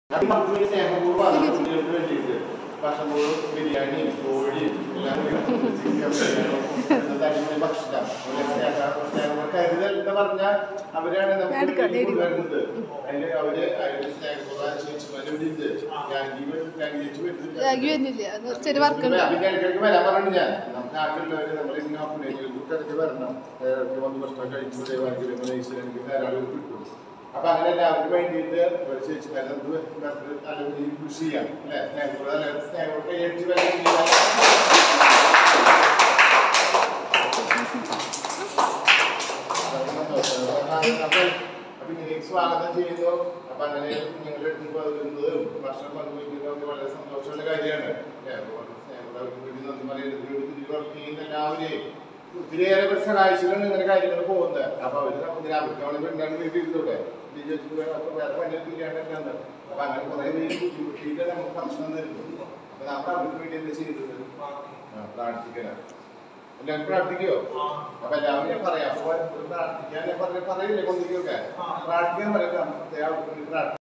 നമുക്ക് സ്നേഹപൂർവ്വമാണ് കുട്ടികൾക്ക് വേണ്ടിയിട്ട് ഭക്ഷണവും ബിരിയാണിയും കോഴിയും എല്ലാം കൂടി ചിക്കൻ ബിരിയാണി എന്നിട്ട് അടിപൊളി ഭക്ഷണം അതുപോലെ സ്നേഹ- സ്നേഹം കരുതൽ എന്ന് പറഞ്ഞാൽ അവരാണ് നമുക്ക് എടുക്കാം, ഇതിലേക്ക് എടുക്കാം. കൊണ്ടുവരുന്നത് അതിന് അവര് അവരുടെ സ്നേഹപൂർവ്വം ചേച്ചിമാരെ ഇവിടെ ഉണ്ട് രാജീവ് രാജി ചേച്ചി വരുന്നുണ്ട് രാഗി വരുന്നില്ല അത് ചെറിയ വർക്കുണ്ട് അതിന്റെ ഇടയ്ക്കിടയ്ക്ക് വരാൻ പറഞ്ഞു ഞാൻ നമുക്ക് ആഗ്രഹമുള്ളവര് നമ്മളിങ്ങനെ അഭിനയിക്കും കൂട്ടിടയ്ക്ക് വരണം ഏഹ് വന്ന് ഭക്ഷണം കഴിച്ചു ദൈവാനുഗ്രഹം ഈശ്വരനിക്ക് ധാരാളം കിട്ടും അപ്പൊ അങ്ങനെ എല്ലാവർക്കും വേണ്ടിയിട്ട് ഒരു ചേച്ചിമാരെ നമുക്ക് വെറുതെ അല്ലെങ്കിൽ കൃഷി ചെയ്യാം അല്ലെ സ്നേഹത്തോടെ അല്ലെ സ്നേഹത്തോടെ കൈയടിച്ച് വരാൻ അപ്പൊ ഇങ്ങനെ സ്വാഗതം ചെയ്യുന്നു അപ്പൊ അങ്ങനെ നിങ്ങളുടെ അടുത്ത് വരുന്നതും ഭക്ഷണം പങ്കുവയ്ക്കുന്നതും വളരെ സന്തോഷമുള്ള കാര്യമാണ് എല്ലാവരെയും ഒത്തിരിയേറെ പേർ സഹായിച്ചിട്ടാണ് ഇങ്ങനെ കാര്യങ്ങൾ പോകുന്നത് അപ്പൊ അവര് നമുക്ക് അവർക്ക് അവളെ പെണ്ണാണ് വീട്ടിൽ ഇരുന്നൂടെ അപ്പൊ വേറെ പണിയൊക്കെ ഇല്ലാണ്ടാണ് അപ്പൊ അങ്ങനെ കുറെ പേര് ബുദ്ധിമുട്ടിയിട്ട് നമുക്ക് ഭക്ഷണം തരുന്നു അപ്പൊ നമ്മൾ അവർക്ക് വേണ്ടി എന്താ ചെയ്യുന്നത് ആ, പ്രാർത്ഥിക്കണം എല്ലാവരും പ്രാർത്ഥിക്കോ അപ്പൊ എല്ലാവരും ഞാൻ പറയാം അപ്പൊ പ്രാർത്ഥിക്കാൻ ഞാൻ പറഞ്ഞ പറയില്ലേ കൊണ്ടിരിക്കൊക്കെ പ്രാർത്ഥിക്കാൻ പറയാം പ്രാർത്ഥിക്കാം